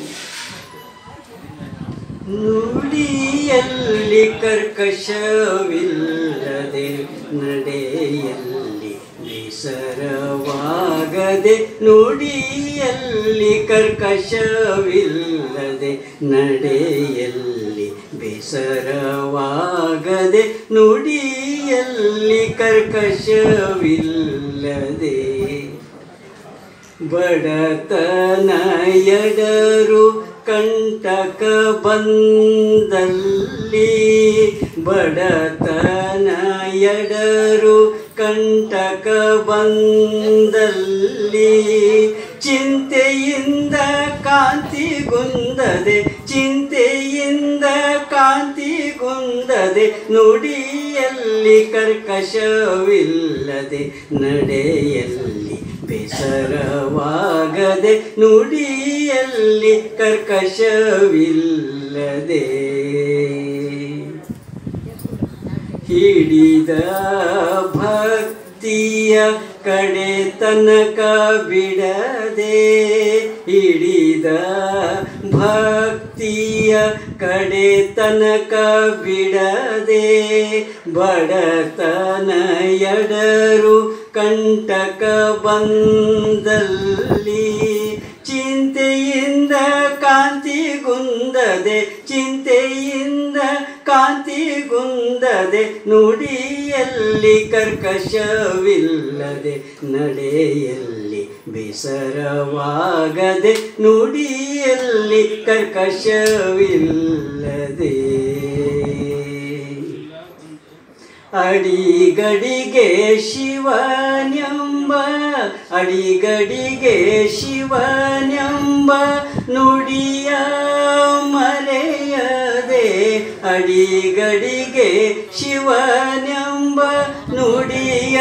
ನುಡಿಯಲ್ಲಿ ಕರ್ಕಶವಿಲ್ಲದೆ ನಡೆಯಲ್ಲಿ ಬೇಸರವಾಗದೆ ನುಡಿಯಲ್ಲಿ ಕರ್ಕಶವಿಲ್ಲದೆ ನಡೆಯಲ್ಲಿ ಬೇಸರವಾಗದೆ ನುಡಿಯಲ್ಲಿ ಕರ್ಕಶವಿಲ್ಲದೆ ಬಡತನ ಎಡರು ಕಂಟಕ ಬಂದಲ್ಲಿ ಬಡತನ ಎಡರು ಕಂಟಕ ಬಂದಲ್ಲಿ ಚಿಂತೆಯಿಂದ ಕಾಂತಿಗುಂದದೆ ಚಿಂತೆಯಿಂದ ಕಾಂತಿಗುಂದದೆ ನುಡಿಯಲ್ಲಿ ಕರ್ಕಶವಿಲ್ಲದೆ ನಡೆಯಲ್ಲಿ ಬೇಸರವಾಗದೆ ನುಡಿಯಲ್ಲಿ ಕರ್ಕಶವಿಲ್ಲದೆ ಹಿಡಿದ ಭಕ್ತಿಯ ಕಡೆ ತನಕ ಬಿಡದೆ ಹಿಡಿದ ಭಕ್ತಿಯ ಕಡೆ ತನಕ ಬಿಡದೆ ಬಡತನ ಎಡರು ಕಂಟಕ ಬಂದಲ್ಲಿ ಚಿಂತೆಯಿಂದ ಕಾಂತಿಗುಂದದೆ ಚಿಂತೆಯಿಂದ ಕಾಂತಿಗುಂದದೆ ನುಡಿಯಲ್ಲಿ ಕರ್ಕಶವಿಲ್ಲದೆ ನಡೆಯಲ್ಲಿ ಬೇಸರವಾಗದೆ ನುಡಿಯಲ್ಲಿ ಕರ್ಕಶವಿಲ್ಲದೆ ಅಡಿಗಡಿಗೆ ಶಿವನೆಂಬ ಅಡಿಗಡಿಗೆ ಶಿವನೆಂಬ ನುಡಿಯ ಮರೆಯದೆ ಅಡಿಗಡಿಗೆ ಶಿವನೆಂಬ ನುಡಿಯ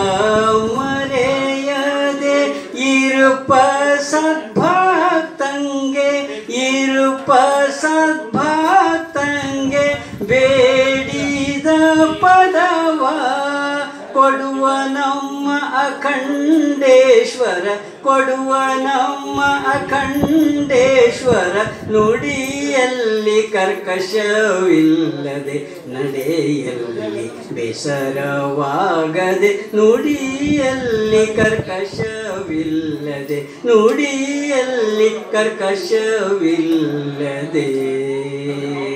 ಮರೆಯದೆ ಇರುಪ ಸದ್ಭಕ್ತಂಗೆ ಇರುಪ ಸದ್ಭಕ್ತಂಗೆ ಬೇಡಿದ ಪದವ ಕೊಡುವ ನಮ್ಮ ಅಖಂಡೇಶ್ವರ ಕೊಡುವ ನಮ್ಮ ಅಖಂಡೇಶ್ವರ ನುಡಿಯಲ್ಲಿ ಕರ್ಕಶವಿಲ್ಲದೆ ನಡೆಯಲ್ಲಿ ಬೇಸರವಾಗದೆ ನುಡಿಯಲ್ಲಿ ಕರ್ಕಶವಿಲ್ಲದೆ ನುಡಿಯಲ್ಲಿ ಕರ್ಕಶವಿಲ್ಲದೆ